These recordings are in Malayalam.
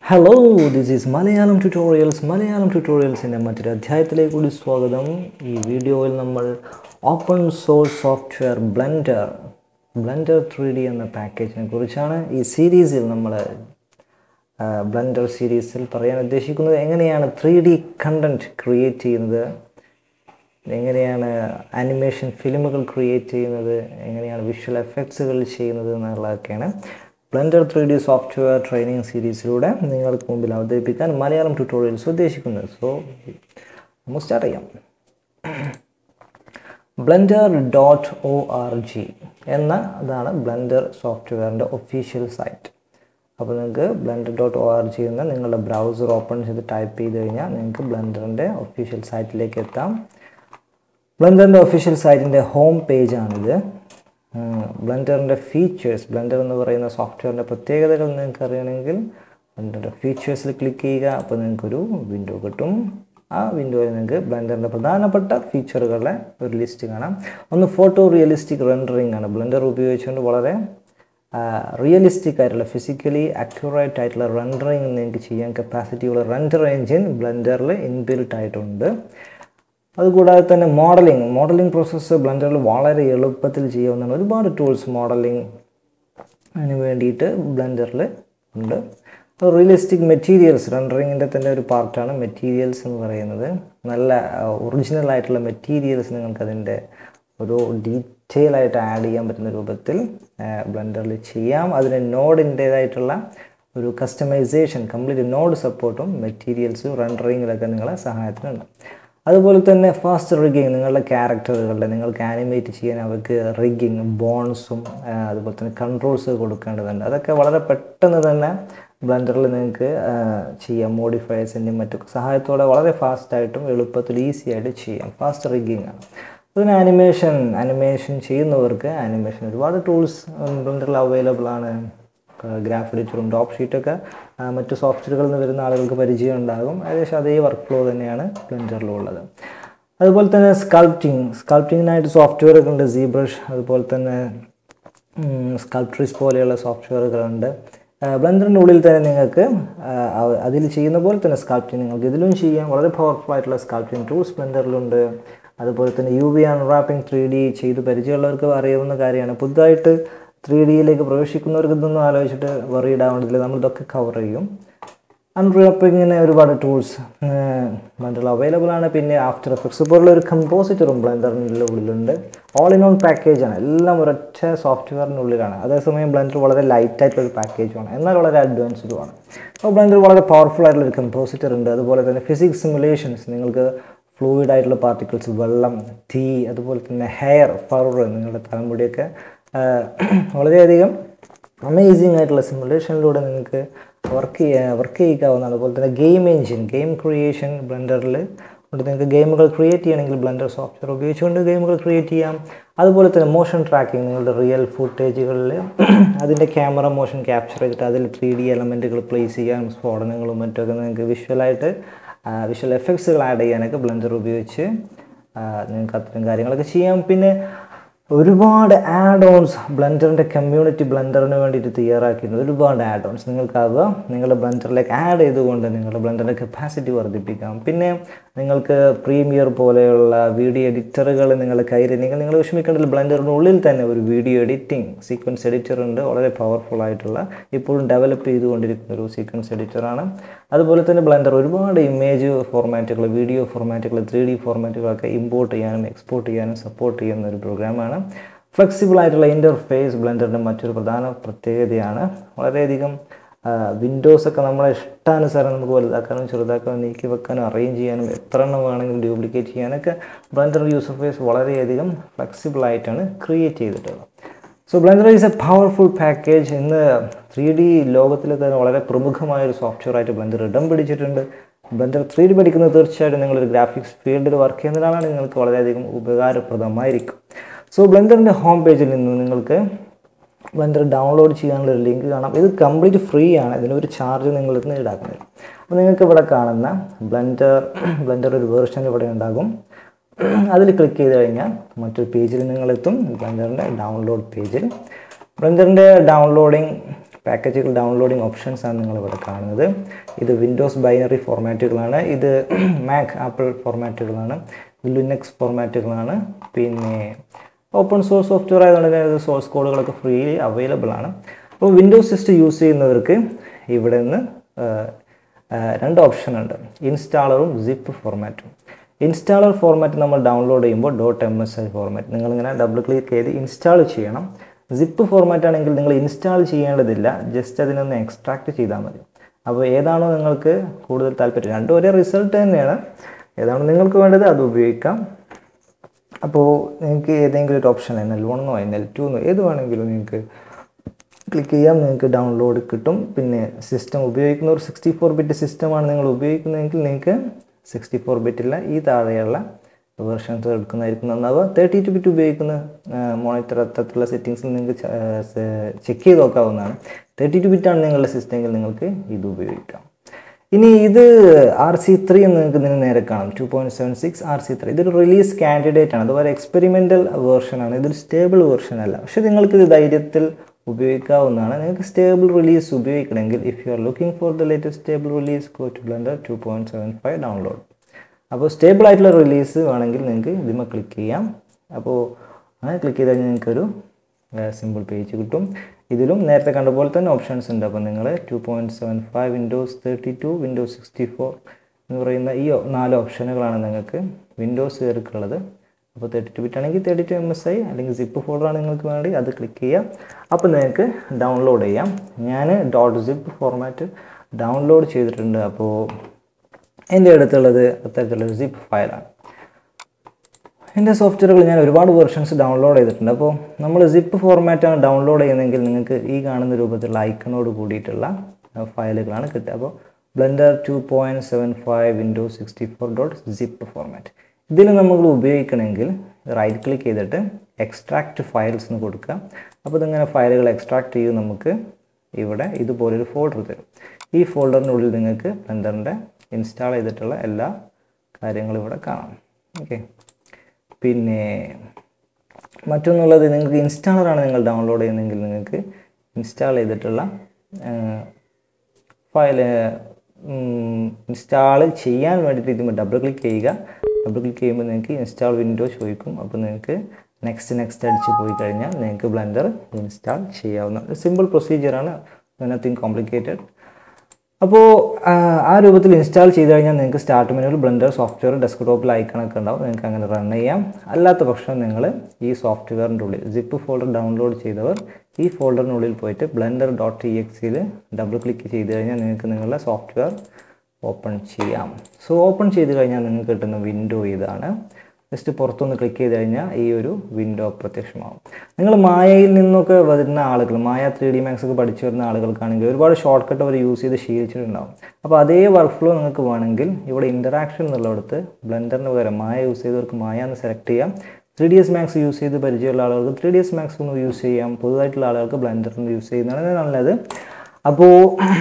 hello this is Malayalam tutorials Malayalam ട്യൂട്ടോറിയൽസിൻ്റെ മറ്റൊരു അധ്യായത്തിലേക്ക് കൂടി സ്വാഗതം ഈ വീഡിയോയിൽ നമ്മൾ open source software Blender Blender three D എന്ന പാക്കേജിനെ കുറിച്ചാണ് ഈ സീരീസിൽ നമ്മൾ ബ്ലെൻഡർ സീരീസിൽ പറയാൻ ഉദ്ദേശിക്കുന്നത് എങ്ങനെയാണ് ത്രീ ഡി കണ്ടൻറ്റ് ക്രിയേറ്റ് ചെയ്യുന്നത് എങ്ങനെയാണ് ആനിമേഷൻ ഫിലിമുകൾ ക്രിയേറ്റ് ചെയ്യുന്നത് എങ്ങനെയാണ് വിഷ്വൽ എഫക്ട്സുകൾ ചെയ്യുന്നത് എന്നുള്ളതൊക്കെയാണ് Blender three D software training സീരീസിലൂടെ നിങ്ങൾക്ക് മുമ്പിൽ അവതരിപ്പിക്കാൻ മലയാളം ട്യൂട്ടോറിയൽസ് ഉദ്ദേശിക്കുന്നത് സോ നമുക്ക് സ്റ്റാർട്ട് ചെയ്യാം Blender dot O R G എന്ന അതാണ് ബ്ലെൻഡർ സോഫ്റ്റ്വെയറിൻ്റെ ഒഫീഷ്യൽ സൈറ്റ് അപ്പോൾ നിങ്ങൾക്ക് Blender dot O R G എന്ന നിങ്ങളുടെ ബ്രൗസർ ഓപ്പൺ ചെയ്ത് ടൈപ്പ് ചെയ്ത് കഴിഞ്ഞാൽ നിങ്ങൾക്ക് ബ്ലെൻഡറിൻ്റെ ഒഫീഷ്യൽ സൈറ്റിലേക്ക് എത്താം ബ്ലെൻഡറിൻ്റെ ഒഫീഷ്യൽ സൈറ്റിൻ്റെ ഹോം പേജാണിത് ബ്ലെൻഡറിൻ്റെ ഫീച്ചേഴ്സ് ബ്ലെൻഡർ എന്ന് പറയുന്ന സോഫ്റ്റ്വെയറിൻ്റെ പ്രത്യേകതകൾ നിങ്ങൾക്ക് അറിയണമെങ്കിൽ ബ്ലെൻഡറിൻ്റെ ഫീച്ചേഴ്സിൽ ക്ലിക്ക് ചെയ്യുക അപ്പോൾ നിങ്ങൾക്കൊരു വിൻഡോ കിട്ടും ആ വിൻഡോയിൽ നിങ്ങൾക്ക് ബ്ലെൻഡറിൻ്റെ പ്രധാനപ്പെട്ട ഫീച്ചറുകളുടെ ഒരു ലിസ്റ്റ് കാണാം ഒന്ന് ഫോട്ടോ റിയലിസ്റ്റിക് റെൻഡറിങ് ആണ് ബ്ലെൻഡർ ഉപയോഗിച്ചുകൊണ്ട് വളരെ റിയലിസ്റ്റിക് ആയിട്ടുള്ള ഫിസിക്കലി അക്യുറേറ്റ് ആയിട്ടുള്ള റെൻഡറിങ് നിങ്ങൾക്ക് ചെയ്യാൻ കപ്പാസിറ്റിയുള്ള റെൻഡർ എഞ്ചിൻ ബ്ലെൻഡറിൽ ഇൻബിൽട്ട് ആയിട്ടുണ്ട് അതുകൂടാതെ തന്നെ മോഡലിംഗ് മോഡലിംഗ് പ്രോസസ്സ് ബ്ലെൻഡറിൽ വളരെ എളുപ്പത്തിൽ ചെയ്യാവുന്നതാണ് ഒരുപാട് ടൂൾസ് മോഡലിംഗ് അതിന് വേണ്ടിയിട്ട് ബ്ലെൻഡറിൽ ഉണ്ട് റിയലിസ്റ്റിക് മെറ്റീരിയൽസ് റെൻഡറിങ്ങിൻ്റെ തന്നെ ഒരു പാർട്ടാണ് മെറ്റീരിയൽസ് എന്ന് പറയുന്നത് നല്ല ഒറിജിനൽ ആയിട്ടുള്ള മെറ്റീരിയൽസ് നിങ്ങൾക്ക് അതിൻ്റെ ഒരു ഡീറ്റെയിൽ ആയിട്ട് ആഡ് ചെയ്യാൻ പറ്റുന്ന രൂപത്തിൽ ബ്ലെൻഡറിൽ ചെയ്യാം അതിന് നോഡിൻ്റേതായിട്ടുള്ള ഒരു കസ്റ്റമൈസേഷൻ കംപ്ലീറ്റ് നോഡ് സപ്പോർട്ടും മെറ്റീരിയൽസും റെൻഡറിങ്ങിലൊക്കെ നിങ്ങളെ സഹായത്തിനുണ്ട് അതുപോലെ തന്നെ ഫാസ്റ്റ് റിഗിങ് നിങ്ങളുടെ ക്യാരക്ടറുകളുടെ നിങ്ങൾക്ക് ആനിമേറ്റ് ചെയ്യാൻ അവർക്ക് റിഗിങ് ബോൺസും അതുപോലെ തന്നെ കൺട്രോൾസ് കൊടുക്കേണ്ടതുണ്ട് അതൊക്കെ വളരെ പെട്ടെന്ന് തന്നെ ബ്ലെൻഡറിൽ നിങ്ങൾക്ക് ചെയ്യാം മോഡിഫയേഴ്സിൻ്റെയും മറ്റൊക്കെ സഹായത്തോടെ വളരെ ഫാസ്റ്റായിട്ടും എളുപ്പത്തിൽ ഈസി ആയിട്ട് ചെയ്യാം ഫാസ്റ്റ് റിഗിങ് ആണ് അതിന് ആനിമേഷൻ ആനിമേഷൻ ചെയ്യുന്നവർക്ക് ആനിമേഷൻ ഒരുപാട് ടൂൾസ് ബ്ലെൻഡറിൽ അവൈലബിൾ ആണ് ഗ്രാഫ് എഡിറ്ററും ഡോപ്പ് ഷീറ്റൊക്കെ മറ്റു സോഫ്റ്റ്വെയറുകളിൽ നിന്ന് വരുന്ന ആളുകൾക്ക് പരിചയം ഉണ്ടാകും ഏകദേശം അതേ വർക്ക് ഫ്ലോ തന്നെയാണ് ബ്ലെൻഡറിലുള്ളത് അതുപോലെ തന്നെ സ്കൾപ്റ്റിംഗ് സ്കൾപ്റ്റിങ്ങിനായിട്ട് സോഫ്റ്റ്വെയറുകൾ ഉണ്ട് സീ ബ്രഷ് അതുപോലെ തന്നെ സ്കൾപ്ട്രീസ് പോലെയുള്ള സോഫ്റ്റ്വെയറുകളുണ്ട് ബ്ലെൻഡറിൻ്റെ ഉള്ളിൽ തന്നെ നിങ്ങൾക്ക് അതിൽ ചെയ്യുന്ന പോലെ തന്നെ സ്കൾപ്റ്റിംഗ് നിങ്ങൾക്ക് ഇതിലും ചെയ്യാം വളരെ പവർഫുൾ ആയിട്ടുള്ള സ്കൾപ്റ്റിംഗ് ടൂൾസ് ബ്ലെൻഡറിലുണ്ട് അതുപോലെ തന്നെ U V unwrapping three D ചെയ്ത് പരിചയമുള്ളവർക്ക് അറിയാവുന്ന കാര്യമാണ് പുതുതായിട്ട് ത്രീ ഡിയിലേക്ക് പ്രവേശിക്കുന്നവർക്ക് ഇതൊന്നും ആലോചിച്ചിട്ട് വറിയിടാവേണ്ടതില്ല നമ്മൾ ഇതൊക്കെ കവർ ചെയ്യും അൺറാപ്പിങ്ങിന് ഒരുപാട് ടൂൾസ് ബ്ലെൻഡറിൽ അവൈലബിൾ ആണ് പിന്നെ ആഫ്റ്റർ എഫക്ട്സ് പോലുള്ള ഒരു കമ്പോസിറ്ററും ബ്ലെൻഡറിൻ്റെ ഉള്ളിലുണ്ട് ഓൾ ഇൻ ഓൺ പാക്കേജാണ് എല്ലാം ഒരൊറ്റ സോഫ്റ്റ്വെയറിൻ്റെ ഉള്ളിലാണ് അതേസമയം ബ്ലെൻഡർ വളരെ ലൈറ്റ് ആയിട്ടുള്ള ഒരു പാക്കേജുമാണ് എന്നാൽ വളരെ അഡ്വാൻസ്ഡുമാണ് അപ്പോൾ ബ്ലെൻഡർ വളരെ പവർഫുൾ ആയിട്ടുള്ള ഒരു കമ്പോസിറ്റർ ഉണ്ട് അതുപോലെ തന്നെ ഫിസിക്സ് സിമുലേഷൻസ് നിങ്ങൾക്ക് ഫ്ലൂയിഡ് ആയിട്ടുള്ള പാർട്ടിക്കിൾസ് വെള്ളം തീ അതുപോലെ തന്നെ ഹെയർ ഫർ നിങ്ങളുടെ തലമുടിയൊക്കെ വളരെയധികം അമേസിങ് ആയിട്ടുള്ള സിമുലേഷനിലൂടെ നിങ്ങൾക്ക് വർക്ക് ചെയ്യാൻ വർക്ക് ചെയ്യിക്കാവുന്ന അതുപോലെ തന്നെ ഗെയിം എഞ്ചിൻ ഗെയിം ക്രിയേഷൻ ബ്ലെൻഡറിൽ കൊണ്ട് നിങ്ങൾക്ക് ഗെയിമുകൾ ക്രിയേറ്റ് ചെയ്യണമെങ്കിൽ ബ്ലെൻഡർ സോഫ്റ്റ്വെയർ ഉപയോഗിച്ചുകൊണ്ട് ഗെയിമുകൾ ക്രിയേറ്റ് ചെയ്യാം അതുപോലെ തന്നെ മോഷൻ ട്രാക്കിംഗ് നിങ്ങളുടെ റിയൽ ഫുട്ടേജുകളിൽ അതിൻ്റെ ക്യാമറ മോഷൻ ക്യാപ്ചർ ചെയ്തിട്ട് അതിൽ ത്രീ ഡി എലമെൻറ്റുകൾ പ്ലേസ് ചെയ്യാൻ സ്ഫോടനങ്ങളും മറ്റൊക്കെ നിങ്ങൾക്ക് വിഷ്വലായിട്ട് വിഷ്വൽ എഫക്ട്സുകൾ ആഡ് ചെയ്യാനൊക്കെ ബ്ലെൻഡർ ഉപയോഗിച്ച് നിങ്ങൾക്ക് അത്തരം കാര്യങ്ങളൊക്കെ ചെയ്യാം പിന്നെ ഒരുപാട് ആഡ് ഓൺസ് ബ്ലെൻഡറിൻ്റെ കമ്മ്യൂണിറ്റി ബ്ലെൻഡറിന് വേണ്ടിയിട്ട് തയ്യാറാക്കിയിട്ടുണ്ട് ഒരുപാട് ആഡ് ഓൺസ് നിങ്ങൾക്കാവുക നിങ്ങളുടെ ബ്ലെൻഡറിലേക്ക് ആഡ് ചെയ്തുകൊണ്ട് നിങ്ങളുടെ ബ്ലെൻഡറിൻ്റെ കപ്പാസിറ്റി വർദ്ധിപ്പിക്കാം പിന്നെ നിങ്ങൾക്ക് പ്രീമിയർ പോലെയുള്ള വീഡിയോ എഡിറ്ററുകൾ നിങ്ങളുടെ കയ്യിൽ നിങ്ങൾ നിങ്ങൾ വിഷമിക്കേണ്ടത് ബ്ലെൻഡറിൻ്റെ ഉള്ളിൽ തന്നെ ഒരു വീഡിയോ എഡിറ്റിംഗ് സീക്വൻസ് എഡിറ്റർ ഉണ്ട് വളരെ പവർഫുൾ ആയിട്ടുള്ള ഇപ്പോഴും ഡെവലപ്പ് ചെയ്തുകൊണ്ടിരിക്കുന്ന ഒരു സീക്വൻസ് എഡിറ്ററാണ് അതുപോലെ തന്നെ ബ്ലെൻഡർ ഒരുപാട് ഇമേജ് ഫോർമാറ്റുകൾ വീഡിയോ ഫോർമാറ്റുകൾ ത്രീ ഡി ഫോർമാറ്റുകളൊക്കെ ഇമ്പോർട്ട് ചെയ്യാനും എക്സ്പോർട്ട് ചെയ്യാനും സപ്പോർട്ട് ചെയ്യുന്ന ഒരു പ്രോഗ്രാമാണ് ഫ്ലെക്സിബിൾ ആയിട്ടുള്ള ഇൻ്റർഫേസ് ബ്ലെൻഡറിൻ്റെ മറ്റൊരു പ്രധാന പ്രത്യേകതയാണ് വളരെയധികം വിൻഡോസൊക്കെ നമ്മളെ ഇഷ്ടാനുസാരം നമുക്ക് വലുതാക്കാനും ചെറുതാക്കാനും നീക്കി വെക്കാനും അറേഞ്ച് ചെയ്യാനും എത്ര എണ്ണം വേണമെങ്കിലും ഡ്യൂപ്ലിക്കേറ്റ് ചെയ്യാനൊക്കെ ബ്ലെൻഡർ യൂസർ ഫേസ് വളരെയധികം ഫ്ലെക്സിബിൾ ആയിട്ടാണ് ക്രിയേറ്റ് ചെയ്തിട്ടുള്ളത് so Blender is a powerful package ഇന്ന് ത്രീ ഡി ലോകത്തിൽ തന്നെ വളരെ പ്രമുഖമായ ഒരു സോഫ്റ്റ്വെയർ ആയിട്ട് ബ്ലെൻഡർ ഇടം പിടിച്ചിട്ടുണ്ട് ബ്ലെൻഡർ ത്രീ ഡി പഠിക്കുന്നത് തീർച്ചയായിട്ടും നിങ്ങളൊരു ഗ്രാഫിക്സ് ഫീൽഡിൽ വർക്ക് ചെയ്യുന്നതിനാണ് നിങ്ങൾക്ക് വളരെയധികം ഉപകാരപ്രദമായിരിക്കും സോ ബ്ലെൻഡറിൻ്റെ ഹോം പേജിൽ നിന്ന് നിങ്ങൾക്ക് ബ്ലെൻഡർ ഡൗൺലോഡ് ചെയ്യാനുള്ള ഒരു ലിങ്ക് കാണാം ഇത് കംപ്ലീറ്റ് ഫ്രീ ആണ് ഇതിനൊരു ചാർജ് നിങ്ങൾ ഇന്ന് ഈടാക്കുന്നില്ല അപ്പോൾ നിങ്ങൾക്ക് ഇവിടെ കാണുന്ന ബ്ലെൻഡർ ബ്ലെൻഡർ ഒരു വേർഷൻ ഇവിടെ ഉണ്ടാകും അതിൽ ക്ലിക്ക് ചെയ്ത് കഴിഞ്ഞാൽ മറ്റൊരു പേജിൽ നിങ്ങളെത്തും ബ്ലെൻഡറിൻ്റെ ഡൗൺലോഡ് പേജിൽ ബ്ലെൻഡറിൻ്റെ ഡൗൺലോഡിങ് പാക്കേജുകൾ ഡൗൺലോഡിംഗ് ഓപ്ഷൻസ് ആണ് നിങ്ങൾ ഇവിടെ കാണുന്നത് ഇത് വിൻഡോസ് ബൈനറി ഫോർമാറ്റുകളാണ് ഇത് മാക് ആപ്പിൾ ഫോർമാറ്റുകളാണ് ലിനക്സ് ഫോർമാറ്റുകളാണ് പിന്നെ ഓപ്പൺ സോഴ്സ് സോഫ്റ്റ്വെയർ ആയതുകൊണ്ട് തന്നെ ഇത് സോഴ്സ് കോഡുകളൊക്കെ ഫ്രീ അവൈലബിൾ ആണ് അപ്പോൾ വിൻഡോസ് സിസ്റ്റം യൂസ് ചെയ്യുന്നവർക്ക് ഇവിടെ നിന്ന് രണ്ട് ഓപ്ഷൻ ഉണ്ട് ഇൻസ്റ്റാളറും സിപ്പ് ഫോർമാറ്റും ഇൻസ്റ്റാളർ ഫോർമാറ്റ് നമ്മൾ ഡൗൺലോഡ് ചെയ്യുമ്പോൾ dot M S I format നിങ്ങളിങ്ങനെ ഡബിൾ ക്ലിക്ക് ചെയ്ത് ഇൻസ്റ്റാൾ ചെയ്യണം സിപ്പ് ഫോർമാറ്റ് ആണെങ്കിൽ നിങ്ങൾ ഇൻസ്റ്റാൾ ചെയ്യേണ്ടതില്ല ജസ്റ്റ് അതിനൊന്ന് എക്സ്ട്രാക്ട് ചെയ്താൽ മതി അപ്പോൾ ഏതാണോ നിങ്ങൾക്ക് കൂടുതൽ താല്പര്യം രണ്ടും ഒരേ റിസൾട്ട് തന്നെയാണ് ഏതാണോ നിങ്ങൾക്ക് വേണ്ടത് അത് ഉപയോഗിക്കാം അപ്പോൾ നിങ്ങൾക്ക് ഏതെങ്കിലും ഒരു ഓപ്ഷൻ എൻ എൽ വണ്ണോ എൻ എൽ ടു എന്നോ ഏത് വേണമെങ്കിലും നിങ്ങൾക്ക് ക്ലിക്ക് ചെയ്യാം നിങ്ങൾക്ക് ഡൗൺലോഡ് കിട്ടും പിന്നെ സിസ്റ്റം ഉപയോഗിക്കുന്ന ഒരു സിക്സ്റ്റി ഫോർ ബിറ്റ് സിസ്റ്റമാണ് നിങ്ങൾ ഉപയോഗിക്കുന്നതെങ്കിൽ നിങ്ങൾക്ക് സിക്സ്റ്റി ഫോർ ബിറ്റില്ല ഈ താഴെയുള്ള വേർഷൻസ് എടുക്കുന്നതായിരിക്കും നന്നാവുക തേർട്ടി ടു ബിറ്റ് ഉപയോഗിക്കുന്ന മോണിറ്റർ അത്തരത്തിലുള്ള സെറ്റിങ്സിൽ നിങ്ങൾക്ക് ചെക്ക് ചെയ്ത് നോക്കാവുന്നതാണ് തേർട്ടി ടു ബിറ്റാണ് നിങ്ങളുടെ സിസ്റ്റമെങ്കിൽ നിങ്ങൾക്ക് ഇത് ഉപയോഗിക്കാം ഇനി ഇത് ആർ സി ത്രീ എന്ന് നിങ്ങൾക്ക് ഇതിന് നേരെ കാണാം two point seven six R C three ഇതൊരു റിലീസ് കാൻഡിഡേറ്റ് ആണ് അതുപോലെ എക്സ്പെരിമെൻ്റൽ വേർഷനാണ് ഇതൊരു സ്റ്റേബിൾ വേർഷൻ അല്ല പക്ഷേ നിങ്ങൾക്ക് ഇത് ധൈര്യത്തിൽ ഉപയോഗിക്കാവുന്നതാണ് നിങ്ങൾക്ക് സ്റ്റേബിൾ റിലീസ് ഉപയോഗിക്കണമെങ്കിൽ if you are looking for the latest stable release go to Blender two point seven five download അപ്പോൾ സ്റ്റേബിൾ ആയിട്ടുള്ള റിലീസ് വേണമെങ്കിൽ നിങ്ങൾക്ക് ഇതിമ ക്ലിക്ക് ചെയ്യാം അപ്പോൾ അങ്ങനെ ക്ലിക്ക് ചെയ്ത് കഴിഞ്ഞാൽ നിങ്ങൾക്കൊരു സിമ്പിൾ പേജ് കിട്ടും ഇതിലും നേരത്തെ കണ്ട പോലെ തന്നെ ഓപ്ഷൻസ് ഉണ്ട് അപ്പോൾ നിങ്ങൾ two point seven five Windows thirty two Windows sixty four എന്ന് പറയുന്ന ഈ നാല് ഓപ്ഷനുകളാണ് നിങ്ങൾക്ക് വിൻഡോസ് കയറിക്കുള്ളത് അപ്പോൾ തേർട്ടി ടു ബിറ്റ് ആണെങ്കിൽ thirty two M S I അല്ലെങ്കിൽ സിപ്പ് ഫോൾഡറാണ് നിങ്ങൾക്ക് വേണ്ടി അത് ക്ലിക്ക് ചെയ്യാം അപ്പോൾ നിങ്ങൾക്ക് ഡൗൺലോഡ് ചെയ്യാം ഞാൻ ഡോട്ട് സിപ്പ് ഫോർമാറ്റ് ഡൗൺലോഡ് ചെയ്തിട്ടുണ്ട് അപ്പോൾ എൻ്റെ അടുത്തുള്ളത് അത്തരത്തിലുള്ള സിപ്പ് ഫയലാണ് എൻ്റെ സോഫ്റ്റ്വെയറുകൾ ഞാൻ ഒരുപാട് വെർഷൻസ് ഡൗൺലോഡ് ചെയ്തിട്ടുണ്ട് അപ്പോൾ നമ്മൾ സിപ്പ് ഫോർമാറ്റാണ് ഡൗൺലോഡ് ചെയ്യുന്നതെങ്കിൽ നിങ്ങൾക്ക് ഈ കാണുന്ന രൂപത്തിലുള്ള ഐക്കണോട് കൂടിയിട്ടുള്ള ഫയലുകളാണ് കിട്ടുക അപ്പോൾ Blender two point seven five Windows sixty four dot zip format ഇതിൽ നമ്മൾ ഉപയോഗിക്കണമെങ്കിൽ റൈറ്റ് ക്ലിക്ക് ചെയ്തിട്ട് എക്സ്ട്രാക്റ്റ് ഫയൽസ് എന്ന് കൊടുക്കുക അപ്പോൾ ഇതിങ്ങനെ ഫയലുകൾ എക്സ്ട്രാക്ട് ചെയ്ത് നമുക്ക് ഇവിടെ ഇതുപോലൊരു ഫോൾഡർ തരും ഈ ഫോൾഡറിനുള്ളിൽ നിങ്ങൾക്ക് ബ്ലെൻഡറിൻ്റെ ഇൻസ്റ്റാൾ ചെയ്തിട്ടുള്ള എല്ലാ കാര്യങ്ങളും ഇവിടെ കാണാം ഓക്കെ പിന്നെ മറ്റൊന്നുള്ളത് നിങ്ങൾക്ക് ഇൻസ്റ്റാളറാണ് നിങ്ങൾ ഡൗൺലോഡ് ചെയ്യുന്നതെങ്കിൽ നിങ്ങൾക്ക് ഇൻസ്റ്റാൾ ചെയ്തിട്ടുള്ള ഫയൽ ഇൻസ്റ്റാൾ ചെയ്യാൻ വേണ്ടിയിട്ട് ഇതിമ്പോൾ ഡബിൾ ക്ലിക്ക് ചെയ്യുക ഡബിൾ ക്ലിക്ക് ചെയ്യുമ്പോൾ നിങ്ങൾക്ക് ഇൻസ്റ്റാൾ വിൻഡോ ചോദിക്കും അപ്പോൾ നിങ്ങൾക്ക് നെക്സ്റ്റ് നെക്സ്റ്റ് അടിച്ച് പോയി കഴിഞ്ഞാൽ നിങ്ങൾക്ക് ബ്ലെൻഡർ ഇൻസ്റ്റാൾ ചെയ്യാവുന്ന സിമ്പിൾ പ്രൊസീജിയറാണ് നത്തിങ് കോംപ്ലിക്കേറ്റഡ് അപ്പോൾ ആ രൂപത്തിൽ ഇൻസ്റ്റാൾ ചെയ്ത് കഴിഞ്ഞാൽ നിങ്ങൾക്ക് സ്റ്റാർട്ട് മെനുവിൽ ബ്ലെൻഡർ സോഫ്റ്റ്വെയർ ഡെസ്ക്ടോപ്പിൽ ഐക്കണൊക്കെ ഉണ്ടാവും നിങ്ങൾക്ക് അങ്ങനെ റൺ ചെയ്യാം അല്ലാത്ത പക്ഷം നിങ്ങൾ ഈ സോഫ്റ്റ്വെയറിൻ്റെ ഉള്ളിൽ സിപ്പ് ഫോൾഡർ ഡൗൺലോഡ് ചെയ്തവർ ഈ ഫോൾഡറിനുള്ളിൽ പോയിട്ട് ബ്ലെൻഡർ ഡോട്ട് ടി എക്സിയിൽ ഡബിൾ ക്ലിക്ക് ചെയ്ത് കഴിഞ്ഞാൽ നിങ്ങൾക്ക് നിങ്ങളുടെ സോഫ്റ്റ്വെയർ ഓപ്പൺ ചെയ്യാം സോ ഓപ്പൺ ചെയ്ത് കഴിഞ്ഞാൽ നിങ്ങൾക്ക് കിട്ടുന്ന വിൻഡോ ഇതാണ് ജസ്റ്റ് പുറത്തൊന്ന് ക്ലിക്ക് ചെയ്ത് കഴിഞ്ഞാൽ ഈ ഒരു വിൻഡോ പ്രത്യക്ഷമാവും നിങ്ങൾ മായയിൽ നിന്നൊക്കെ വരുന്ന ആളുകൾ മായ ത്രീ ഡി മാക്സ് ഒക്കെ പഠിച്ചു വരുന്ന ആളുകൾക്കാണെങ്കിൽ ഒരുപാട് ഷോർട്ട് കട്ട് അവർ യൂസ് ചെയ്ത് ശീലിച്ചിട്ടുണ്ടാവും അപ്പോൾ അതേ വർക്ക് ഫ്ലോ നിങ്ങൾക്ക് വേണമെങ്കിൽ ഇവിടെ ഇൻ്ററാക്ഷൻ എന്നുള്ളിടത്ത് ബ്ലെൻഡറിന് പകരം മായ യൂസ് ചെയ്തവർക്ക് മായ എന്ന് സെലക്ട് ചെയ്യാം three D S Max use ചെയ്ത് പരിചയമുള്ള ആളുകൾക്ക് ത്രീ ഡി എസ് മാക്സ് ഒന്ന് യൂസ് ചെയ്യാം പുതുതായിട്ടുള്ള ആളുകൾക്ക് ബ്ലെൻഡറിന് യൂസ് ചെയ്യുന്നതാണ് നല്ലത് അപ്പോൾ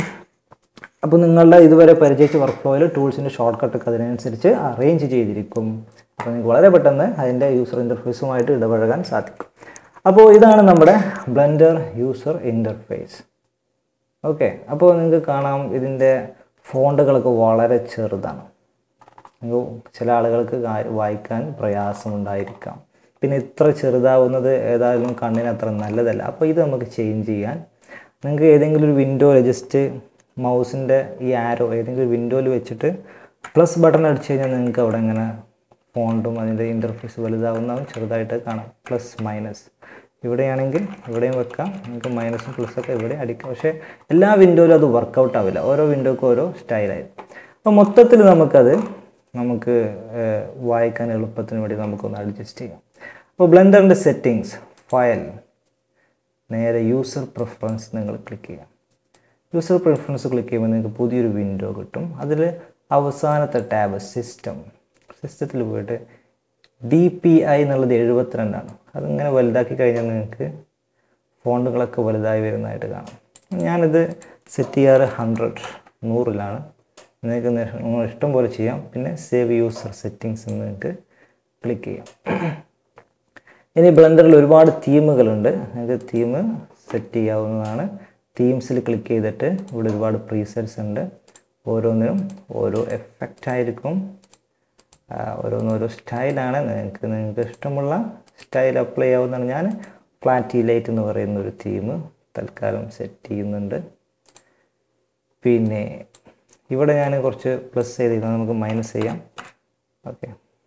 അപ്പോൾ നിങ്ങളുടെ ഇതുവരെ പരിചയിച്ച വർക്ക് ഫ്ലോയിൽ ടൂൾസിൻ്റെ ഷോർട്ട് കട്ടൊക്കെ അതിനനുസരിച്ച് അറേഞ്ച് ചെയ്തിരിക്കും അപ്പോൾ നിങ്ങൾക്ക് വളരെ പെട്ടെന്ന് അതിൻ്റെ യൂസർ ഇൻ്റർഫേസുമായിട്ട് ഇടപഴകാൻ സാധിക്കും അപ്പോൾ ഇതാണ് നമ്മുടെ ബ്ലെൻഡർ യൂസർ ഇൻ്റർഫേസ് ഓക്കെ അപ്പോൾ നിങ്ങൾക്ക് കാണാം ഇതിൻ്റെ ഫോണ്ടുകളൊക്കെ വളരെ ചെറുതാണ് നിങ്ങൾ ചില ആളുകൾക്ക് വായിക്കാൻ പ്രയാസമുണ്ടായിരിക്കാം പിന്നെ ഇത്ര ചെറുതാവുന്നത് ഏതായാലും കണ്ണിന് അത്ര നല്ലതല്ല അപ്പോൾ ഇത് നമുക്ക് ചേഞ്ച് ചെയ്യാൻ നിങ്ങൾക്ക് ഏതെങ്കിലും ഒരു വിൻഡോയിൽ ജസ്റ്റ് മൗസിൻ്റെ ഈ ആരോ ഏതെങ്കിലും ഒരു വിൻഡോയിൽ വെച്ചിട്ട് പ്ലസ് ബട്ടൺ അടിച്ചു കഴിഞ്ഞാൽ നിങ്ങൾക്ക് അവിടെ ഇങ്ങനെ ഫോണ്ടും അതിൻ്റെ ഇൻ്റർഫേസ് വലുതാവുന്നതും ചെറുതായിട്ട് കാണാം പ്ലസ് മൈനസ് ഇവിടെയാണെങ്കിൽ ഇവിടെയും വെക്കാം നിങ്ങൾക്ക് മൈനസും പ്ലസ്സൊക്കെ ഇവിടെ അടിക്കാം പക്ഷേ എല്ലാ വിൻഡോയിലും അത് വർക്കൗട്ട് ആവില്ല ഓരോ വിൻഡോക്കും ഓരോ സ്റ്റൈലായിരിക്കും അപ്പോൾ മൊത്തത്തിൽ നമുക്കത് നമുക്ക് വായിക്കാൻ എളുപ്പത്തിന് വേണ്ടി നമുക്കൊന്ന് അഡ്ജസ്റ്റ് ചെയ്യാം അപ്പോൾ ബ്ലെൻഡറിൻ്റെ സെറ്റിങ്സ് ഫയൽ നേരെ യൂസർ പ്രിഫറൻസ് നിങ്ങൾ ക്ലിക്ക് ചെയ്യാം യൂസർ പ്രിഫറൻസ് ക്ലിക്ക് ചെയ്യുമ്പോൾ നിങ്ങൾക്ക് പുതിയൊരു വിൻഡോ കിട്ടും അതിൽ അവസാനത്തെ ടാബ് സിസ്റ്റം സിസ്റ്റത്തിൽ പോയിട്ട് ഡി പി ഐ എന്നുള്ളത് എഴുപത്തിരണ്ടാണ് അതിങ്ങനെ വലുതാക്കി കഴിഞ്ഞാൽ നിങ്ങൾക്ക് ഫോണ്ടുകളൊക്കെ വലുതായി വരുന്നതായിട്ട് കാണാം ഞാനിത് സെറ്റ് ചെയ്യാറ് ഹൺഡ്രഡ് നൂറിലാണ് നിങ്ങൾക്ക് നിങ്ങൾ ഇഷ്ടം പോലെ ചെയ്യാം പിന്നെ സേവ് യൂസർ സെറ്റിങ്സ് എന്ന് നിങ്ങൾക്ക് ക്ലിക്ക് ചെയ്യാം ഇനി ബ്ലെൻഡറിൽ ഒരുപാട് തീമുകളുണ്ട് നിങ്ങൾക്ക് തീം സെറ്റ് ചെയ്യാവുന്നതാണ് തീംസിൽ ക്ലിക്ക് ചെയ്തിട്ട് ഇവിടെ ഒരുപാട് പ്രീസെറ്റ്സ് ഉണ്ട് ഓരോന്നിനും ഓരോ എഫക്റ്റ് ആയിരിക്കും ആ, ഓരോന്നും ഓരോ സ്റ്റൈലാണ് നിങ്ങൾക്ക് നിങ്ങൾക്ക് ഇഷ്ടമുള്ള സ്റ്റൈൽ അപ്ലൈ ചെയ്യാവുന്നതാണ് ഞാൻ ഫ്ലാറ്റി ലൈറ്റ് എന്ന് പറയുന്ന ഒരു തീം തൽക്കാലം സെറ്റ് ചെയ്യുന്നുണ്ട് പിന്നെ ഇവിടെ ഞാൻ കുറച്ച് പ്ലസ് ചെയ്തിരിക്കുന്നത് നമുക്ക് മൈനസ് ചെയ്യാം okay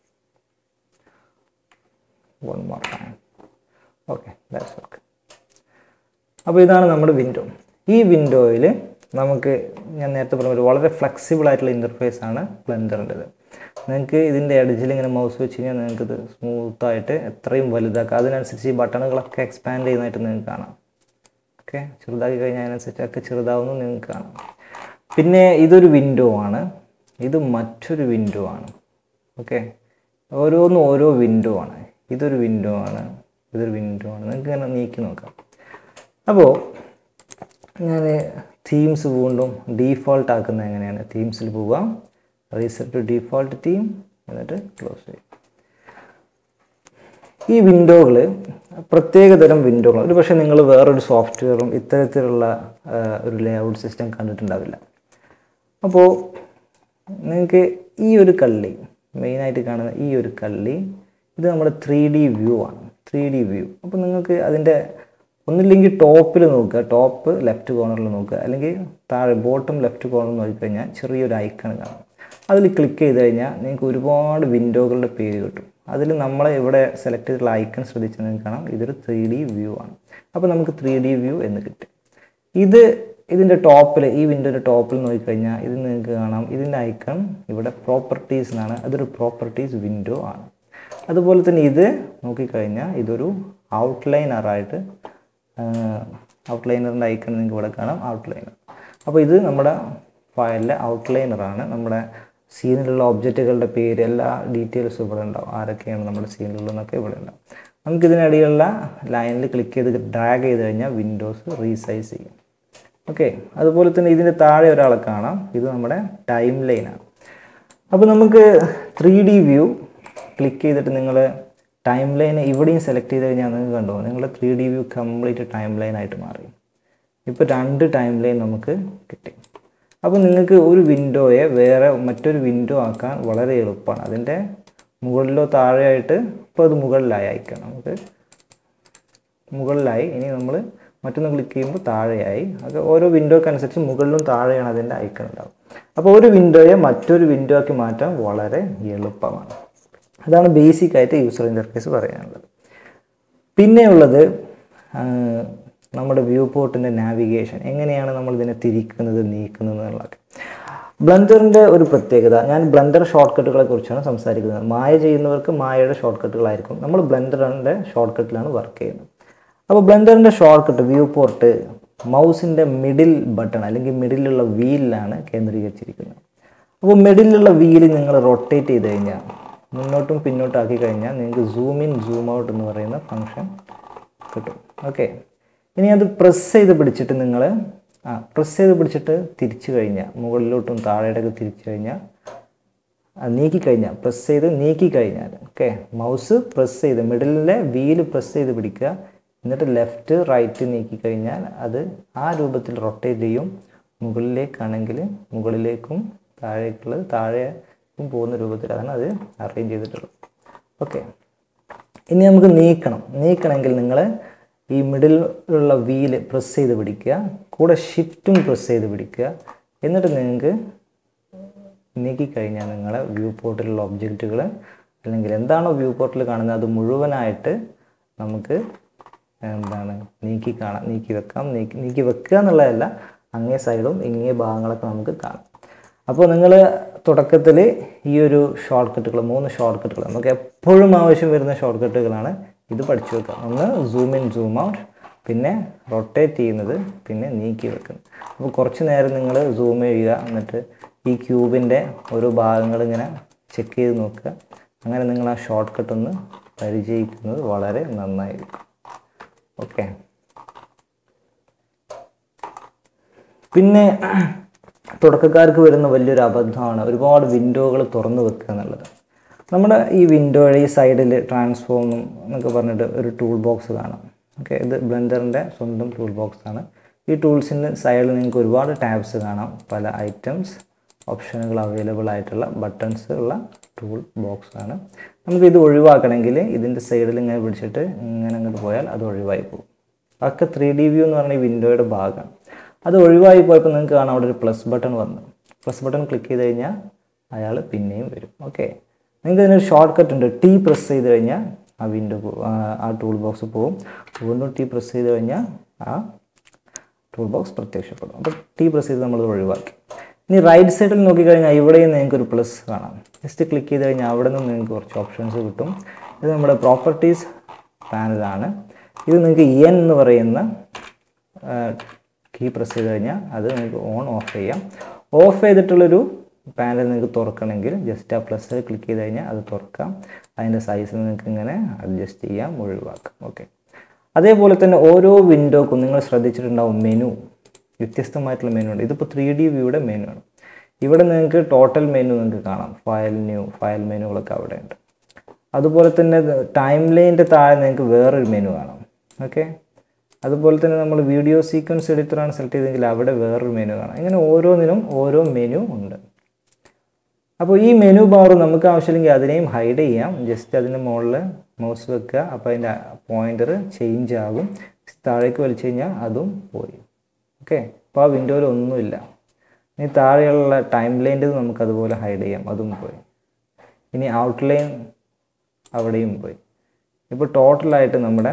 one more time okay that's okay അപ്പോൾ ഇതാണ് നമ്മുടെ വിൻഡോ ഈ വിൻഡോയിൽ നമുക്ക് ഞാൻ നേരത്തെ പറഞ്ഞ പോലെ വളരെ ഫ്ലെക്സിബിൾ ആയിട്ടുള്ള ഇൻ്റർഫേസ് ആണ് ബ്ലെൻഡറിൻ്റെത് നിങ്ങൾക്ക് ഇതിൻ്റെ എഡ്ജിൽ ഇങ്ങനെ മൗസ് വെച്ച് കഴിഞ്ഞാൽ നിങ്ങൾക്ക് ഇത് സ്മൂത്തായിട്ട് എത്രയും വലുതാക്കാം അതിനനുസരിച്ച് ഈ ബട്ടണുകളൊക്കെ എക്സ്പാൻഡ് ചെയ്യുന്നതായിട്ട് നിങ്ങൾക്ക് കാണാം ഓക്കെ ചെറുതാക്കി കഴിഞ്ഞാൽ അതിനനുസരിച്ചൊക്കെ ചെറുതാവുന്നു നിങ്ങൾക്ക് കാണാം പിന്നെ ഇതൊരു വിൻഡോ ആണ് ഇത് മറ്റൊരു വിൻഡോ ആണ് ഓക്കെ ഓരോന്നും ഓരോ വിൻഡോ ആണ് ഇതൊരു വിൻഡോ ആണ് ഇതൊരു വിൻഡോ ആണ് നിങ്ങൾക്ക് ഇങ്ങനെ നീക്കി നോക്കാം അപ്പോൾ ഞാൻ തീംസ് വീണ്ടും ഡീഫോൾട്ട് ആക്കുന്നത് എങ്ങനെയാണ് തീംസിൽ പോവാം റീസെറ്റ് ടു ഡീഫോൾട്ട് തീം എന്നിട്ട് ക്ലോസ് ചെയ്യും ഈ വിൻഡോകൾ പ്രത്യേക തരം വിൻഡോകൾ ഒരു പക്ഷേ നിങ്ങൾ വേറൊരു സോഫ്റ്റ്വെയറും ഇത്തരത്തിലുള്ള ആ, ഒരു ലേഔട്ട് സിസ്റ്റം കണ്ടിട്ടുണ്ടാവില്ല അപ്പോൾ നിങ്ങൾക്ക് ഈ ഒരു കള്ളി മെയിനായിട്ട് കാണുന്ന ഈ ഒരു കള്ളി ഇത് നമ്മുടെ ത്രീ ഡി വ്യൂ ആണ് ത്രീ ഡി വ്യൂ അപ്പോൾ നിങ്ങൾക്ക് അതിൻ്റെ ഒന്നില്ലെങ്കിൽ ടോപ്പിൽ നോക്കുക ടോപ്പ് ലെഫ്റ്റ് കോർണറിൽ നോക്കുക അല്ലെങ്കിൽ താഴെ ബോട്ടം ലെഫ്റ്റ് കോർണറിൽ നോക്കിക്കഴിഞ്ഞാൽ ചെറിയൊരു ഐക്കൺ കാണും അതിൽ ക്ലിക്ക് ചെയ്ത് കഴിഞ്ഞാൽ നിങ്ങൾക്ക് ഒരുപാട് വിൻഡോകളുടെ പേര് കിട്ടും അതിൽ നമ്മൾ ഇവിടെ സെലക്ട് ചെയ്തിട്ടുള്ള ഐക്കൺ ശ്രദ്ധിച്ചാൽ നിങ്ങൾക്ക് കാണാം ഇതൊരു ത്രീ ഡി വ്യൂ ആണ് അപ്പോൾ നമുക്ക് ത്രീ ഡി വ്യൂ എന്ന് കിട്ടും ഇത് ഇതിൻ്റെ ടോപ്പിൽ ഈ വിൻഡോയുടെ ടോപ്പിൽ നോക്കിക്കഴിഞ്ഞാൽ ഇത് നിങ്ങൾക്ക് കാണാം ഇതിൻ്റെ ഐക്കൺ ഇവിടെ പ്രോപ്പർട്ടീസ് എന്നാണ് അതൊരു പ്രോപ്പർട്ടീസ് വിൻഡോ ആണ് അതുപോലെ തന്നെ ഇത് നോക്കിക്കഴിഞ്ഞാൽ ഇതൊരു ഔട്ട്ലൈനറായിട്ട് ഔട്ട്ലൈനറിൻ്റെ ഐക്കൺ നിങ്ങൾക്ക് ഇവിടെ കാണാം ഔട്ട്ലൈനർ അപ്പോൾ ഇത് നമ്മുടെ ഫയലിലെ ഔട്ട്ലൈനറാണ് നമ്മുടെ സീനിലുള്ള ഒബ്ജക്റ്റുകളുടെ പേര് എല്ലാ ഡീറ്റെയിൽസും ഇവിടെ ഉണ്ടാവും ആരൊക്കെയാണ് നമ്മുടെ സീനിലുള്ളതെന്നൊക്കെ ഇവിടെ ഉണ്ടാവും നമുക്ക് ഇതിനിടയിലുള്ള ലൈനിൽ ക്ലിക്ക് ചെയ്ത് ഡ്രാഗ് ചെയ്ത് കഴിഞ്ഞാൽ വിൻഡോസ് റീസൈസ് ചെയ്യും ഓക്കെ അതുപോലെ തന്നെ ഇതിൻ്റെ താഴെ ഒരാളെ കാണാം ഇത് നമ്മുടെ ടൈം ലൈനാണ് അപ്പോൾ നമുക്ക് ത്രീ ഡി വ്യൂ ക്ലിക്ക് ചെയ്തിട്ട് നിങ്ങൾ ടൈം ലൈൻ ഇവിടെയും സെലക്ട് ചെയ്ത് കഴിഞ്ഞാൽ നിങ്ങൾക്ക് കണ്ടോ നിങ്ങളുടെ three D view complete timeline ആയിട്ട് മാറി ഇപ്പോൾ രണ്ട് ടൈം ലൈൻ നമുക്ക് കിട്ടി അപ്പോൾ നിങ്ങൾക്ക് ഒരു വിൻഡോയെ വേറെ മറ്റൊരു വിൻഡോ ആക്കാൻ വളരെ എളുപ്പമാണ് അതിൻ്റെ മുകളിലോ താഴെയായിട്ട് ഇപ്പോൾ അത് മുകളിലായി അയക്കാം നമുക്ക് മുകളിലായി ഇനി നമ്മൾ മറ്റൊന്ന് ക്ലിക്ക് ചെയ്യുമ്പോൾ താഴെയായി അത് ഓരോ വിൻഡോക്ക് അനുസരിച്ച് മുകളിലും താഴെയാണ് അതിൻ്റെ ഐക്കൺ ഉണ്ടാവും അപ്പോൾ ഒരു വിൻഡോയെ മറ്റൊരു വിൻഡോ ആക്കി മാറ്റാൻ വളരെ എളുപ്പമാണ് അതാണ് ബേസിക് ആയിട്ട് യൂസർ ഇൻ്റർഫേസ് പറയാനുള്ളത് പിന്നെയുള്ളത് ആ, നമ്മുടെ വ്യൂ പോർട്ടിൻ്റെ നാവിഗേഷൻ എങ്ങനെയാണ് നമ്മൾ ഇതിനെ തിരിക്കുന്നത് നീക്കുന്നത് എന്നുള്ളതൊക്കെ ബ്ലണ്ടറിൻ്റെ ഒരു പ്രത്യേകത ഞാൻ ബ്ലണ്ടർ ഷോർട്ട് കട്ടുകളെ കുറിച്ചാണ് സംസാരിക്കുന്നത് മായ ചെയ്യുന്നവർക്ക് മായയുടെ ഷോർട്ട് കട്ടുകളായിരിക്കും നമ്മൾ ബ്ലണ്ടറിൻ്റെ ഷോർട്ട് കട്ടിലാണ് വർക്ക് ചെയ്യുന്നത് അപ്പോൾ ബ്ലണ്ടറിൻ്റെ ഷോർട്ട് കട്ട് വ്യൂ പോർട്ട് മൗസിൻ്റെ മിഡിൽ ബട്ടൺ അല്ലെങ്കിൽ മിഡിലുള്ള വീലിലാണ് കേന്ദ്രീകരിച്ചിരിക്കുന്നത് അപ്പോൾ മിഡിലുള്ള വീല് നിങ്ങൾ റൊട്ടേറ്റ് ചെയ്ത് കഴിഞ്ഞാൽ മുന്നോട്ടും പിന്നോട്ടും ആക്കി കഴിഞ്ഞാൽ നിങ്ങൾക്ക് സൂം ഇൻ സൂം ഔട്ട് എന്ന് പറയുന്ന ഫങ്ഷൻ കിട്ടും ഓക്കെ ഇനി അത് പ്രസ് ചെയ്ത് പിടിച്ചിട്ട് നിങ്ങൾ ആ പ്രസ് ചെയ്ത് പിടിച്ചിട്ട് തിരിച്ചു കഴിഞ്ഞാൽ മുകളിലോട്ടും താഴെയോട്ടൊക്കെ തിരിച്ചു കഴിഞ്ഞാൽ അത് നീക്കിക്കഴിഞ്ഞാൽ പ്രസ് ചെയ്ത് നീക്കിക്കഴിഞ്ഞാൽ ഓക്കെ മൗസ് പ്രസ് ചെയ്ത് മിഡിലിലെ വീല് പ്രസ് ചെയ്ത് പിടിക്കുക എന്നിട്ട് ലെഫ്റ്റ് റൈറ്റ് നീക്കിക്കഴിഞ്ഞാൽ അത് ആ രൂപത്തിൽ റൊട്ടേറ്റ് ചെയ്യും മുകളിലേക്കാണെങ്കിൽ മുകളിലേക്കും താഴേക്കുള്ളത് താഴേക്കും പോകുന്ന രൂപത്തിൽ അതാണ് അത് അറേഞ്ച് ചെയ്തിട്ടുള്ളത് ഓക്കെ ഇനി നമുക്ക് നീക്കണം നീക്കണമെങ്കിൽ നിങ്ങൾ ഈ മിഡിലുള്ള വീല് പ്രസ് ചെയ്ത് പിടിക്കുക കൂടെ ഷിഫ്റ്റും പ്രസ് ചെയ്ത് പിടിക്കുക എന്നിട്ട് നിങ്ങൾക്ക് നീക്കിക്കഴിഞ്ഞാൽ നിങ്ങളെ വ്യൂ പോർട്ടിലുള്ള ഒബ്ജക്റ്റുകൾ അല്ലെങ്കിൽ എന്താണോ വ്യൂ പോർട്ടിൽ കാണുന്നത് അത് മുഴുവനായിട്ട് നമുക്ക് എന്താണ് നീക്കി കാണാം നീക്കി വെക്കാം നീക്കി നീക്കി വെക്കുക എന്നുള്ളതല്ല അങ്ങേ സൈഡും ഇങ്ങേ ഭാഗങ്ങളൊക്കെ നമുക്ക് കാണാം അപ്പോൾ നിങ്ങൾ തുടക്കത്തിൽ ഈ ഒരു ഷോർട്ട് കട്ടുകൾ മൂന്ന് ഷോർട്ട് കട്ടുകൾ നമുക്ക് എപ്പോഴും ആവശ്യം വരുന്ന ഷോർട്ട് കട്ടുകളാണ് ഇത് പഠിച്ചു വെക്കുക ഒന്ന് സൂം ഇൻ സൂം ഔട്ട് പിന്നെ റൊട്ടേറ്റ് ചെയ്യുന്നത് പിന്നെ നീക്കി വെക്കുന്നത് അപ്പോൾ കുറച്ച് നേരം നിങ്ങൾ സൂം ചെയ്യുക എന്നിട്ട് ഈ ക്യൂബിൻ്റെ ഓരോ ഭാഗങ്ങൾ ഇങ്ങനെ ചെക്ക് ചെയ്ത് നോക്കുക അങ്ങനെ നിങ്ങൾ ആ ഷോർട്ട് കട്ട് ഒന്ന് പരിചയിക്കുന്നത് വളരെ നന്നായിരിക്കും ഓക്കെ പിന്നെ തുടക്കക്കാർക്ക് വരുന്ന വലിയൊരു അബദ്ധമാണ് ഒരുപാട് വിൻഡോകൾ തുറന്നു വെക്കുക എന്നുള്ളത് നമ്മുടെ ഈ വിൻഡോയുടെ ഈ സൈഡിൽ ട്രാൻസ്ഫോമും എന്നൊക്കെ പറഞ്ഞിട്ട് ഒരു ടൂൾ ബോക്സ് കാണാം ഓക്കെ ഇത് ബ്ലെൻഡറിൻ്റെ സ്വന്തം ടൂൾ ബോക്സ് ആണ് ഈ ടൂൾസിൻ്റെ സൈഡിൽ നിങ്ങൾക്ക് ഒരുപാട് ടാബ്സ് കാണാം പല ഐറ്റംസ് ഓപ്ഷനുകൾ അവൈലബിൾ ആയിട്ടുള്ള ബട്ടൺസ് ഉള്ള ടൂൾ ബോക്സ് ആണ് നമുക്ക് ഇത് ഒഴിവാക്കണമെങ്കിൽ ഇതിൻ്റെ സൈഡിൽ ഇങ്ങനെ പിടിച്ചിട്ട് ഇങ്ങനെ അങ്ങോട്ട് പോയാൽ അത് ഒഴിവായി പോകും അതൊക്കെ ത്രീ ഡി വ്യൂ എന്ന് പറഞ്ഞ ഈ വിൻഡോയുടെ ഭാഗമാണ് അത് ഒഴിവായി പോയപ്പോൾ നിങ്ങൾക്ക് കാണാം അവിടെ ഒരു പ്ലസ് ബട്ടൺ വന്നു പ്ലസ് ബട്ടൺ ക്ലിക്ക് ചെയ്ത് കഴിഞ്ഞാൽ അയാൾ പിന്നെയും വരും ഓക്കെ നിങ്ങൾക്ക് ഇതിനൊരു ഷോർട്ട് കട്ട് ഉണ്ട് ടി പ്രസ് ചെയ്ത് കഴിഞ്ഞാൽ ആ വിൻഡോ ആ ടൂൾ ബോക്സ് പോകും വീണ്ടും ടി പ്രസ് ചെയ്ത് കഴിഞ്ഞാൽ ആ ടൂൾ ബോക്സ് പ്രത്യക്ഷപ്പെടും അപ്പോൾ ടി പ്രസ് ചെയ്ത് നമ്മൾ ഒഴിവാക്കി ഇനി റൈറ്റ് സൈഡിൽ നോക്കിക്കഴിഞ്ഞാൽ ഇവിടെയും നിങ്ങൾക്ക് ഒരു പ്ലസ് കാണാം ജസ്റ്റ് ക്ലിക്ക് ചെയ്ത് കഴിഞ്ഞാൽ അവിടെ നിന്ന് നിങ്ങൾക്ക് കുറച്ച് ഓപ്ഷൻസ് കിട്ടും ഇത് നമ്മുടെ പ്രോപ്പർട്ടീസ് പാനലാണ് ഇത് നിങ്ങൾക്ക് എൻ എന്ന് പറയുന്ന കീ പ്രസ് ചെയ്ത് കഴിഞ്ഞാൽ അത് നിങ്ങൾക്ക് ഓൺ ഓഫ് ചെയ്യാം ഓഫ് ചെയ്തിട്ടുള്ളൊരു പാനൽ നിങ്ങൾക്ക് തുറക്കണമെങ്കിൽ ജസ്റ്റ് ആ പ്ലസ് ക്ലിക്ക് ചെയ്ത് കഴിഞ്ഞാൽ അത് തുറക്കാം അതിൻ്റെ സൈസ് നിങ്ങൾക്ക് ഇങ്ങനെ അഡ്ജസ്റ്റ് ചെയ്യാം ഒഴിവാക്കാം ഓക്കെ അതേപോലെ തന്നെ ഓരോ വിൻഡോക്കും നിങ്ങൾ ശ്രദ്ധിച്ചിട്ടുണ്ടാവും മെനു വ്യത്യസ്തമായിട്ടുള്ള മെനു ഉണ്ട് ഇതിപ്പോൾ ത്രീ ഡി വ്യൂയുടെ മെനു ആണ് ഇവിടെ നിങ്ങൾക്ക് ടോട്ടൽ മെനു നിങ്ങൾക്ക് കാണാം ഫയൽ ന്യൂ ഫയൽ മെനുകളൊക്കെ അവിടെ ഉണ്ട് അതുപോലെ തന്നെ ടൈം ലൈനിൻ്റെ താഴെ നിങ്ങൾക്ക് വേറൊരു മെനു കാണാം ഓക്കെ അതുപോലെ തന്നെ നമ്മൾ വീഡിയോ സീക്വൻസ് എഡിറ്ററാണ് സെലക്ട് ചെയ്തെങ്കിൽ അവിടെ വേറൊരു മെനു കാണാം ഇങ്ങനെ ഓരോന്നിനും ഓരോ മെനു ഉണ്ട് അപ്പോൾ ഈ മെനു ബാർ നമുക്ക് ആവശ്യമില്ലെങ്കിൽ അതിനെയും ഹൈഡ് ചെയ്യാം ജസ്റ്റ് അതിൻ്റെ മുകളിൽ മൗസ് വെക്കുക അപ്പോൾ അതിൻ്റെ പോയിൻ്റർ ചേഞ്ച് ആകും താഴേക്ക് വലിച്ചു കഴിഞ്ഞാൽ അതും പോയി ഓക്കെ അപ്പോൾ ആ വിൻഡോയിൽ ഒന്നുമില്ല ഇനി താഴെയുള്ള ടൈം ലൈൻ്റെ നമുക്ക് അതുപോലെ ഹൈഡ് ചെയ്യാം അതും പോയി ഇനി ഔട്ട്ലൈൻ അവിടെയും പോയി ഇപ്പോൾ ടോട്ടലായിട്ട് നമ്മുടെ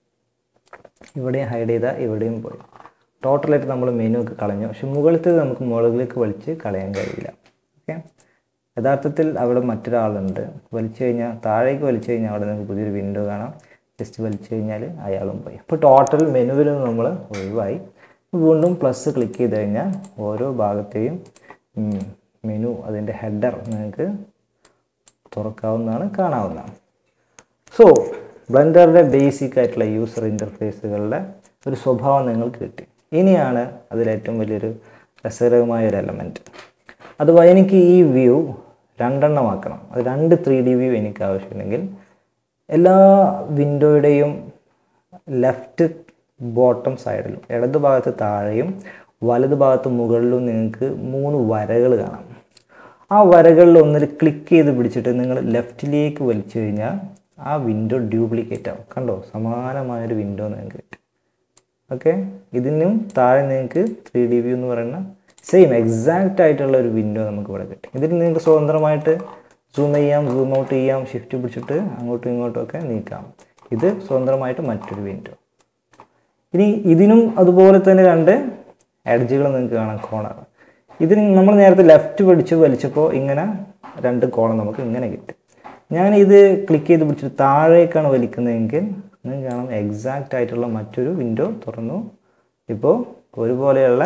ഇവിടെയും ഹൈഡ് ചെയ്താൽ ഇവിടെയും പോയി ടോട്ടലായിട്ട് നമ്മൾ മെനു ഒക്കെ കളഞ്ഞു പക്ഷെ മുകളിലത്തേത് നമുക്ക് മുകളിലേക്ക് വലിച്ച് കളയാൻ കഴിയില്ല ഓക്കെ യഥാർത്ഥത്തിൽ അവിടെ മറ്റൊരാളുണ്ട് വലിച്ചു കഴിഞ്ഞാൽ താഴേക്ക് വലിച്ചു കഴിഞ്ഞാൽ അവിടെ നിങ്ങൾക്ക് പുതിയൊരു വിൻഡോ കാണാം ജസ്റ്റ് വലിച്ചു കഴിഞ്ഞാൽ അയാളും പോയി അപ്പോൾ ടോട്ടൽ മെനുവിൽ നിന്ന് നമ്മൾ ഒഴിവായി വീണ്ടും പ്ലസ് ക്ലിക്ക് ചെയ്ത് കഴിഞ്ഞാൽ ഓരോ ഭാഗത്തെയും മെനു അതിൻ്റെ ഹെഡർ നിങ്ങൾക്ക് തുറക്കാവുന്നതാണ് കാണാവുന്നതാണ് സോ ബ്ലെൻഡറിൻ്റെ ബേസിക് ആയിട്ടുള്ള യൂസർ ഇൻ്റർഫേസുകളുടെ ഒരു സ്വഭാവം നിങ്ങൾക്ക് കിട്ടി ഇനിയാണ് അതിലേറ്റവും വലിയൊരു രസകരമായ ഒരു എലമെൻറ്റ് അഥവാ എനിക്ക് ഈ വ്യൂ രണ്ടെണ്ണമാക്കണം അത് രണ്ട് ത്രീ ഡി വ്യൂ എനിക്ക് ആവശ്യമുണ്ടെങ്കിൽ എല്ലാ വിൻഡോയുടെയും ലെഫ്റ്റ് ബോട്ടം സൈഡിലും ഇടത് ഭാഗത്ത് താഴെയും വലത് ഭാഗത്ത് മുകളിലും നിങ്ങൾക്ക് മൂന്ന് വരകൾ കാണാം ആ വരകളിൽ ഒന്നിൽ ക്ലിക്ക് ചെയ്ത് പിടിച്ചിട്ട് നിങ്ങൾ ലെഫ്റ്റിലേക്ക് വലിച്ചു കഴിഞ്ഞാൽ ആ വിൻഡോ ഡ്യൂപ്ലിക്കേറ്റ് ആവും കണ്ടോ സമാനമായൊരു വിൻഡോ നിങ്ങൾക്ക് കിട്ടും ഓക്കെ ഇതിനും താഴെ നിങ്ങൾക്ക് ത്രീ ഡി വ്യൂ എന്ന് പറയുന്ന സെയിം എക്സാക്റ്റ് ആയിട്ടുള്ള ഒരു വിൻഡോ നമുക്ക് ഇവിടെ കിട്ടും ഇതിൽ നിങ്ങൾക്ക് സ്വതന്ത്രമായിട്ട് സൂം ചെയ്യാം സൂം ഔട്ട് ചെയ്യാം ഷിഫ്റ്റ് പിടിച്ചിട്ട് അങ്ങോട്ടും ഇങ്ങോട്ടും ഒക്കെ നീക്കാം ഇത് സ്വതന്ത്രമായിട്ട് മറ്റൊരു വിൻഡോ ഇനി ഇതിനും അതുപോലെ തന്നെ രണ്ട് എഡ്ജുകൾ നിങ്ങൾക്ക് കാണാം കോണർ ഇതിന് നമ്മൾ നേരത്തെ ലെഫ്റ്റ് പിടിച്ച് വലിച്ചപ്പോൾ ഇങ്ങനെ രണ്ട് കോണം നമുക്ക് ഇങ്ങനെ കിട്ടും ഞാൻ ഇത് ക്ലിക്ക് ചെയ്ത് പിടിച്ചിട്ട് താഴേക്കാണ് വലിക്കുന്നതെങ്കിൽ നിങ്ങൾക്ക് കാണാം എക്സാക്റ്റ് ആയിട്ടുള്ള മറ്റൊരു വിൻഡോ തുറന്നു ഇപ്പോൾ ഒരുപോലെയുള്ള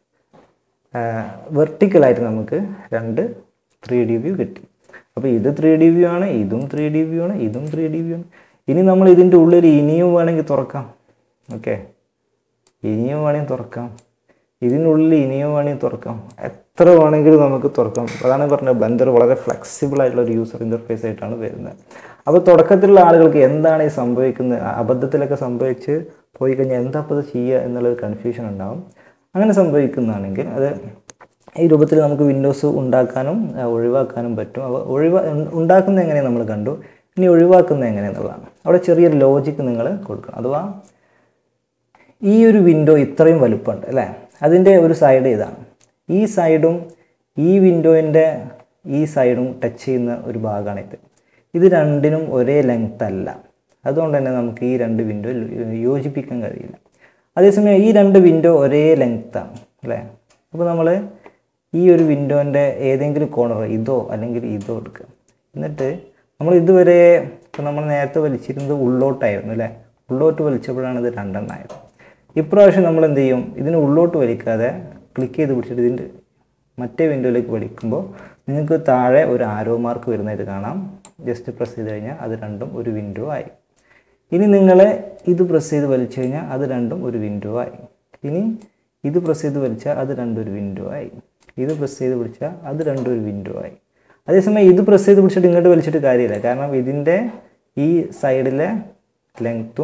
വെർട്ടിക്കലായിട്ട് നമുക്ക് രണ്ട് ത്രീ ഡി വ്യൂ കിട്ടി അപ്പോൾ ഇത് ത്രീ ഡി വ്യൂ ആണ് ഇതും ത്രീ ഡി വ്യൂ ആണ് ഇതും ത്രീ ഡി വ്യൂ ആണ് ഇനി നമ്മൾ ഇതിൻ്റെ ഉള്ളിൽ ഇനിയും വേണമെങ്കിൽ തുറക്കാം ഓക്കെ ഇനിയും വേണമെങ്കിൽ തുറക്കാം ഇതിനുള്ളിൽ ഇനിയും വേണമെങ്കിൽ തുറക്കാം എത്ര വേണമെങ്കിലും നമുക്ക് തുറക്കാം അതാണ് പറഞ്ഞത് ബ്ലെൻഡർ വളരെ ഫ്ലെക്സിബിൾ ആയിട്ടുള്ള ഒരു യൂസർ ഇൻ്റർഫേസ് ആയിട്ടാണ് വരുന്നത് അപ്പോൾ തുടക്കത്തിലുള്ള ആളുകൾക്ക് എന്താണ് ഈ സംഭവിക്കുന്നത് അബദ്ധത്തിലൊക്കെ സംഭവിച്ച് പോയി കഴിഞ്ഞാൽ എന്താ അപ്പോൾ ഇത് ചെയ്യുക എന്നുള്ളൊരു കൺഫ്യൂഷൻ ഉണ്ടാവും അങ്ങനെ സംഭവിക്കുന്നതാണെങ്കിൽ അത് ഈ രൂപത്തിൽ നമുക്ക് വിൻഡോസ് ഉണ്ടാക്കാനും ഒഴിവാക്കാനും പറ്റും അപ്പോൾ ഒഴിവാ ഉണ്ടാക്കുന്നത് എങ്ങനെ നമ്മൾ കണ്ടു ഇനി ഒഴിവാക്കുന്നത് എങ്ങനെയെന്നുള്ളതാണ് അവിടെ ചെറിയൊരു ലോജിക്ക് നിങ്ങൾ കൊടുക്കണം അഥവാ ഈ ഒരു വിൻഡോ ഇത്രയും വലുപ്പമുണ്ട് അല്ലേ അതിൻ്റെ ഒരു സൈഡ് ഇതാണ് ഈ സൈഡും ഈ വിൻഡോയിൻ്റെ ഈ സൈഡും ടച്ച് ചെയ്യുന്ന ഒരു ഭാഗമാണിത് ഇത് രണ്ടിനും ഒരേ ലെങ്ത് അല്ല അതുകൊണ്ട് തന്നെ നമുക്ക് ഈ രണ്ട് വിൻഡോ യോജിപ്പിക്കാൻ കഴിയില്ല അതേസമയം ഈ രണ്ട് വിൻഡോ ഒരേ ലെങ്ത്താണ് അല്ലേ അപ്പോൾ നമ്മൾ ഈ ഒരു വിൻഡോൻ്റെ ഏതെങ്കിലും കോർണർ ഇതോ അല്ലെങ്കിൽ ഇതോ എടുക്കുക എന്നിട്ട് നമ്മൾ ഇതുവരെ ഇപ്പം നമ്മൾ നേരത്തെ വലിച്ചിരുന്നത് ഉള്ളോട്ടായിരുന്നു അല്ലേ ഉള്ളോട്ട് വലിച്ചപ്പോഴാണ് ഇത് രണ്ടെണ്ണമായത് ഇപ്രാവശ്യം നമ്മൾ എന്ത് ചെയ്യും ഇതിന് ഉള്ളോട്ട് വലിക്കാതെ ക്ലിക്ക് ചെയ്ത് പിടിച്ചിട്ട് ഇതിൻ്റെ മറ്റേ വിൻഡോയിലേക്ക് വലിക്കുമ്പോൾ നിങ്ങൾക്ക് താഴെ ഒരു ആരോ മാർക്ക് വരുന്നതായിട്ട് കാണാം ജസ്റ്റ് പ്രസ് ചെയ്ത് കഴിഞ്ഞാൽ അത് രണ്ടും ഒരു വിൻഡോ ആയി ഇനി നിങ്ങൾ ഇത് പ്രസ് ചെയ്ത് വലിച്ചു കഴിഞ്ഞാൽ അത് രണ്ടും ഒരു വിൻഡോ ആയി ഇനി ഇത് പ്രസ് ചെയ്ത് വലിച്ചാൽ അത് രണ്ടും ഒരു വിൻഡോ ആയി ഇത് പ്രസ് ചെയ്ത് പിടിച്ചാൽ അത് രണ്ടും ഒരു വിൻഡോ ആയി അതേസമയം ഇത് പ്രസ് ചെയ്ത് പിടിച്ചിട്ട് ഇങ്ങോട്ട് വലിച്ചിട്ട് കാര്യമില്ല കാരണം ഇതിൻ്റെ ഈ സൈഡിലെ ലെങ്ത്തും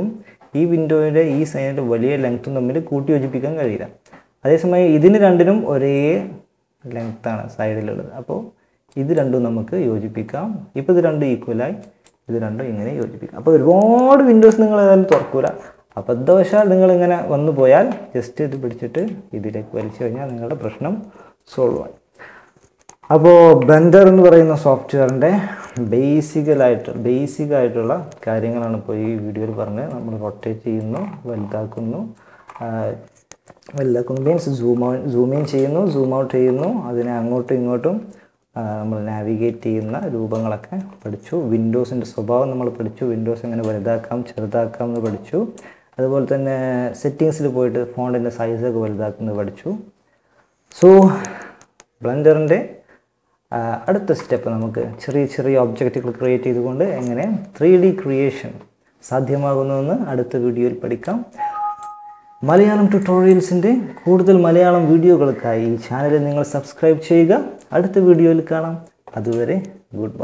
ഈ വിൻഡോയുടെ ഈ സൈഡിൻ്റെ വലിയ ലെങ്ത്തും തമ്മിൽ കൂട്ടി യോജിപ്പിക്കാൻ കഴിയില്ല അതേസമയം ഇതിന് രണ്ടിനും ഒരേ ലെങ്ത്താണ് സൈഡിലുള്ളത് അപ്പോൾ ഇത് രണ്ടും നമുക്ക് യോജിപ്പിക്കാം ഇപ്പോൾ ഇത് രണ്ടും ഈക്വലായി ഇത് രണ്ടും ഇങ്ങനെ യോജിപ്പിക്കാം അപ്പോൾ ഒരുപാട് വിൻഡോസ് നിങ്ങൾ ഏതായാലും തുറക്കൂല അബദ്ധവശാൽ നിങ്ങൾ ഇങ്ങനെ വന്നു പോയാൽ ജസ്റ്റ് ഇത് പിടിച്ചിട്ട് ഇതിലേക്ക് വലിച്ചു കഴിഞ്ഞാൽ നിങ്ങളുടെ പ്രശ്നം സോൾവ് ആയി അപ്പോൾ ബ്ലെൻഡർ എന്ന് പറയുന്ന സോഫ്റ്റ്വെയറിൻ്റെ ബേസിക്കലായിട്ട് ബേസിക് ആയിട്ടുള്ള കാര്യങ്ങളാണ് ഇപ്പോൾ ഈ വീഡിയോയിൽ പറഞ്ഞത് നമ്മൾ റൊട്ടേറ്റ് ചെയ്യുന്നു വലുതാക്കുന്നു ആ, വലുതാക്കുന്നു മീൻസ് സൂം സൂം ഇൻ ചെയ്യുന്നു സൂം ഔട്ട് ചെയ്യുന്നു അതിനെ അങ്ങോട്ടും ഇങ്ങോട്ടും ആ, നമ്മൾ നാവിഗേറ്റ് ചെയ്യുന്ന രൂപങ്ങളൊക്കെ പഠിച്ചു വിൻഡോസിൻ്റെ സ്വഭാവം നമ്മൾ പഠിച്ചു വിൻഡോസ് എങ്ങനെ വലുതാക്കാം ചെറുതാക്കാം എന്ന് പഠിച്ചു അതുപോലെ തന്നെ സെറ്റിങ്സിൽ പോയിട്ട് ഫോണിൻ്റെ സൈസൊക്കെ വലുതാക്കുന്നത് പഠിച്ചു സോ ബ്ലെൻഡറിൻ്റെ അടുത്ത സ്റ്റെപ്പ് നമുക്ക് ചെറിയ ചെറിയ ഒബ്ജക്റ്റുകൾ ക്രിയേറ്റ് ചെയ്തുകൊണ്ട് എങ്ങനെ ത്രീ ഡി ക്രിയേഷൻ സാധ്യമാകുന്നുവെന്ന് അടുത്ത വീഡിയോയിൽ പഠിക്കാം മലയാളം ട്യൂട്ടോറിയൽസിൻ്റെ കൂടുതൽ മലയാളം വീഡിയോകൾക്കായി ഈ ചാനൽ നിങ്ങൾ സബ്സ്ക്രൈബ് ചെയ്യുക അടുത്ത വീഡിയോയിൽ കാണാം അതുവരെ ഗുഡ് ബൈ